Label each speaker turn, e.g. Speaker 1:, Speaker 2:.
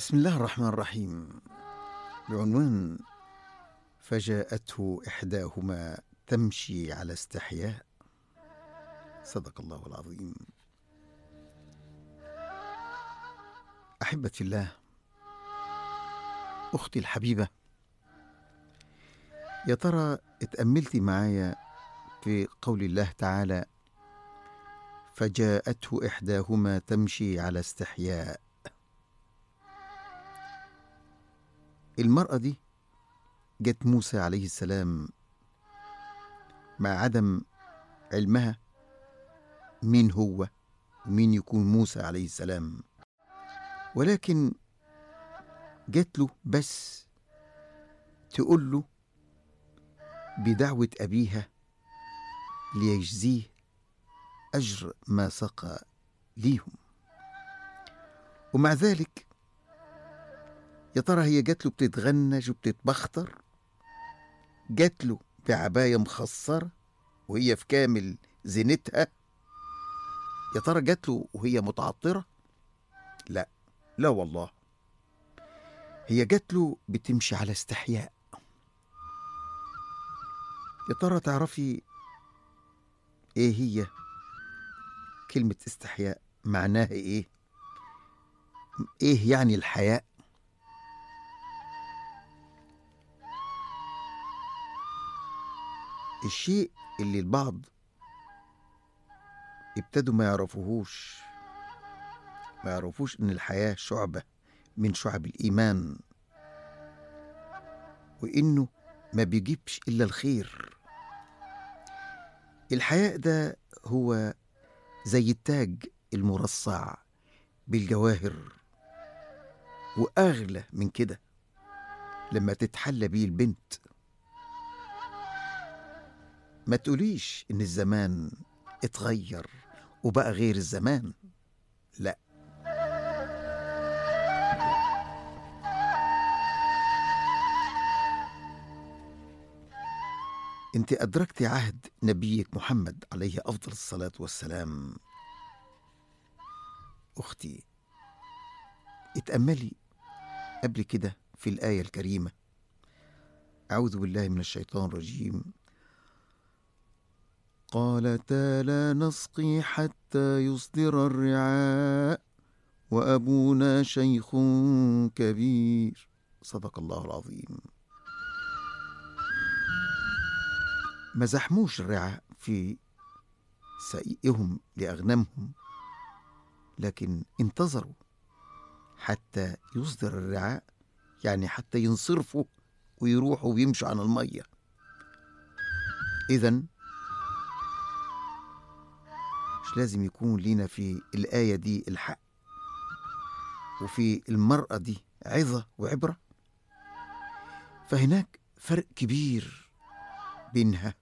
Speaker 1: بسم الله الرحمن الرحيم بعنوان فجاءته إحداهما تمشي على استحياء صدق الله العظيم أحبتي الله أختي الحبيبة يا ترى اتأملتي معايا في قول الله تعالى فجاءته إحداهما تمشي على استحياء المرأة دي جت موسى عليه السلام مع عدم علمها مين هو ومين يكون موسى عليه السلام ولكن جت له بس تقول له بدعوة أبيها ليجزيه أجر ما سقى ليهم ومع ذلك يا ترى هي جات له بتتغنج وبتتبختر جات له بعباية مخصرة وهي في كامل زينتها يا ترى جات له وهي متعطرة لا لا والله هي جات له بتمشي على استحياء يا ترى تعرفي ايه هي كلمة استحياء معناها ايه ايه يعني الحياء الشيء اللي البعض ابتدوا ما يعرفوهوش ما يعرفوش ان الحياة شعبة من شعب الإيمان وإنه ما بيجيبش إلا الخير الحياء ده هو زي التاج المرصع بالجواهر وأغلى من كده لما تتحلى بيه البنت ما تقوليش إن الزمان اتغير وبقى غير الزمان لا انت ادركت عهد نبيك محمد عليه افضل الصلاه والسلام اختي اتاملي قبل كده في الايه الكريمه اعوذ بالله من الشيطان الرجيم قالتا لا نسقي حتى يصدر الرعاء وابونا شيخ كبير صدق الله العظيم ما زحموش الرعاء في سقيهم لأغنامهم لكن انتظروا حتى يصدر الرعاء يعني حتى ينصرفوا ويروحوا ويمشوا عن المية إذا مش لازم يكون لينا في الآية دي الحق وفي المرأة دي عظة وعبرة فهناك فرق كبير بينها